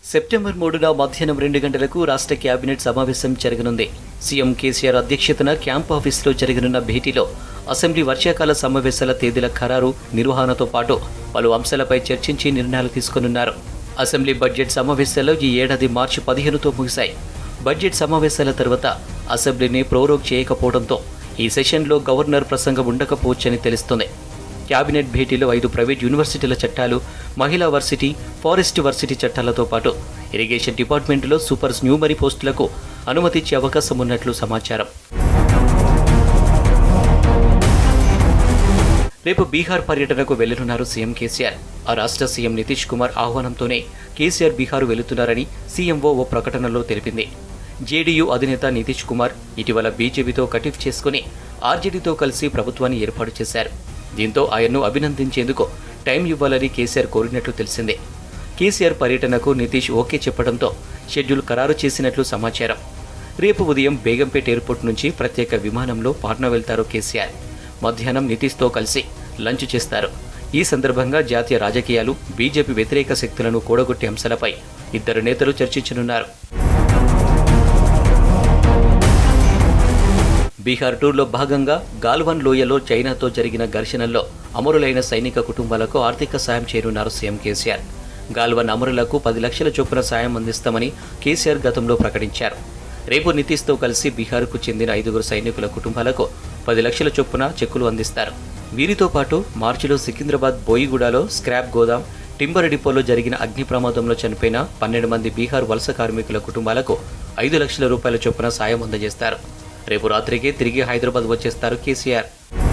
September మూడున మధ్యాహ్నం రెండు గంటలకు రాష్ట్ర కేబినెట్ సమావేశం జరగనుంది సీఎం కేసీఆర్ అధ్యక్షతన క్యాంప్ ఆఫీసులో జరగనున్న భేటీలో అసెంబ్లీ వర్షాకాల సమావేశాల తేదీల ఖరారు నిర్వహణతో పాటు పలు అంశాలపై చర్చించి నిర్ణయాలు తీసుకునున్నారు అసెంబ్లీ బడ్జెట్ సమావేశాలు ఈ ఏడాది మార్చి పదిహేనుతో ముగిశాయి బడ్జెట్ సమావేశాల తర్వాత అసెంబ్లీని ప్రోరోగ్ చేయకపోవడంతో ఈ సెషన్లో గవర్నర్ ప్రసంగం ఉండకపోవచ్చని తెలుస్తోంది కేబినెట్ భేటీలో ఐదు ప్రైవేట్ యూనివర్సిటీల చట్టాలు మహిళా వర్సిటీ ఫారెస్ట్ వర్సిటీ చట్టాలతో పాటు ఇరిగేషన్ డిపార్ట్మెంట్లో సూపర్ న్యూమరీ పోస్టులకు అనుమతి ఇచ్చే అవకాశం ఉన్నట్లు సమాచారం రేపు బీహార్ పర్యటనకు వెళ్లనున్నారు సీఎం కేసీఆర్ ఆ రాష్ట్ర సీఎం నితీష్ కుమార్ ఆహ్వానంతోనే కేసీఆర్ బీహార్ వెళుతున్నారని సీఎంఓ ఓ ప్రకటనలో తెలిపింది జేడీయూ అధినేత నితీష్ కుమార్ ఇటీవల బీజేపీతో కటిఫ్ చేసుకుని ఆర్జేడీతో కలిసి ప్రభుత్వాన్ని ఏర్పాటు చేశారు దీంతో ఆయన్ను అభినందించేందుకు టైం ఇవ్వాలని కేసీఆర్ కోరినట్లు తెలిసిందే కేసీఆర్ పర్యటనకు నితీష్ ఓకే చెప్పడంతో షెడ్యూల్ ఖరారు చేసినట్లు సమాచారం రేపు ఉదయం బేగంపేట ఎయిర్పోర్ట్ నుంచి ప్రత్యేక విమానంలో పాట్నా వెళ్తారు కేసీఆర్ మధ్యాహ్నం నితీష్తో కలిసి లంచ్ చేస్తారు ఈ సందర్భంగా జాతీయ రాజకీయాలు బీజేపీ వ్యతిరేక శక్తులను కూడగొట్టే అంశాలపై ఇద్దరు నేతలు చర్చించనున్నారు బీహార్ టూర్లో భాగంగా గాల్వన్ లోయలో చైనాతో జరిగిన ఘర్షణల్లో అమరులైన సైనిక కుటుంబాలకు ఆర్థిక సాయం చేరున్నారు సీఎం కేసీఆర్ గాల్వన్ అమరులకు పది లక్షల చొప్పున సాయం అందిస్తామని కేసీఆర్ గతంలో ప్రకటించారు రేపు నితీష్తో కలిసి బీహార్కు చెందిన ఐదుగురు సైనికుల కుటుంబాలకు పది లక్షల చొప్పున చెక్కులు అందిస్తారు వీరితో పాటు మార్చిలో సికింద్రాబాద్ బోయిగూడలో స్క్రాప్ గోదాం టింబర్ డిపోలో జరిగిన అగ్ని ప్రమాదంలో చనిపోయిన పన్నెండు మంది బీహార్ వలస కార్మికుల కుటుంబాలకు ఐదు లక్షల రూపాయల చొప్పున సాయం అందజేస్తారు రేపు రాత్రికి తిరిగి హైదరాబాద్ వచ్చేస్తారు కేసీఆర్